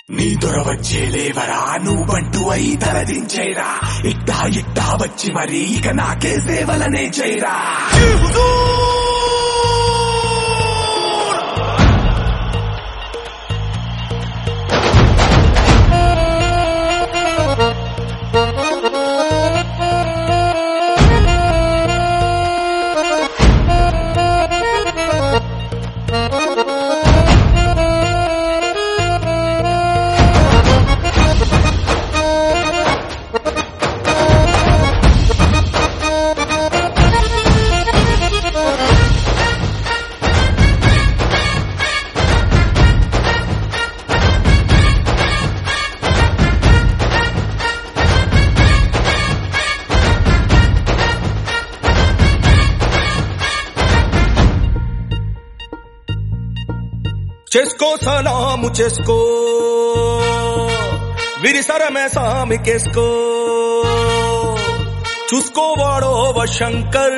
నీ దొర వచ్చే లేవరా నువ్వంటూ అయి తలదించేరా ఇట్టా ఇట్టా వచ్చి మరి ఇక నాకే సేవలనే చేయరా చేసుకో సలాము చేసుకో విరిసరమే సామికేసుకో చూసుకోవాడో శంకర్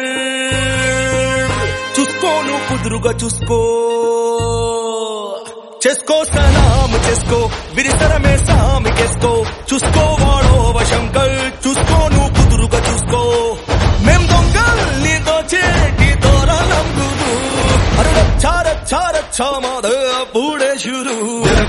చూసుకోను కుదురుగా చూసుకో చేసుకో సలాము చేసుకో విరిసరమే సామికేసుకో చూసుకోవాడో శంకర్ చూసుకోను కుదురుగా చూసుకో మేం దొంగల్ని దోచేటి దొరలంగురు అరే చార చార చామాద పూడే శురు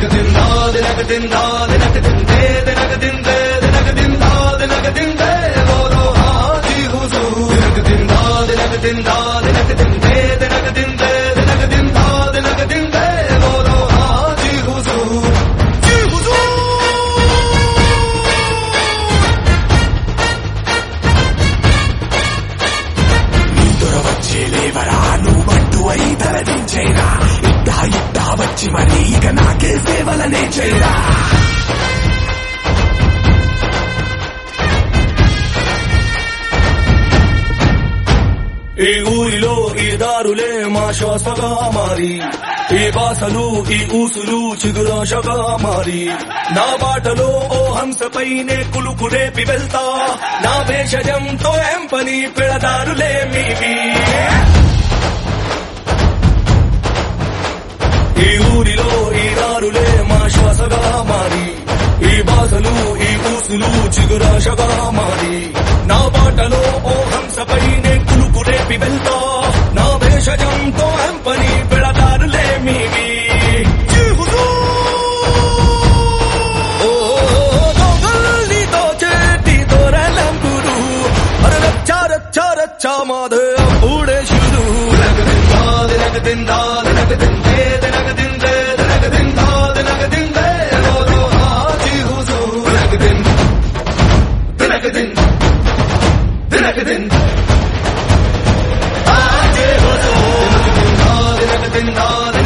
నీ దొర వచ్చే లేవరా నువ్వంటూ అయి తలదించేరా ఇట్టా ఇట్టా వచ్చి మరి ఇక నాకే సేవలనే చేయరా ఈ ఊరిలో ఈ దారులే మా శ్వాసగా మారి ఈ బాసలు ఈ ఊసులు చిగురాశగా మారి నా బాటలో ఓ హంసపైనే కులుకు రేపి వెళ్తా నా భేషజంతో ఏం పని పెడదారులే మీవి ఈ ఊరిలో ఈ దారులే మా శ్వాసగా మారి ఈ బాసలు ఈ ఊసులు చిగురాశగా మారి నా బాటలో ఓ హంసపైనే కులుకు రేపి వెళ్తా నా భేషజంతో ఎంపని పెడతారులే మీవి ఓ దొంగల్ని దోచేటి దొరలంగురు అరరచ్చా రచ్చా రచ్చా మాదే అప్పుడే శురు దినక దిన్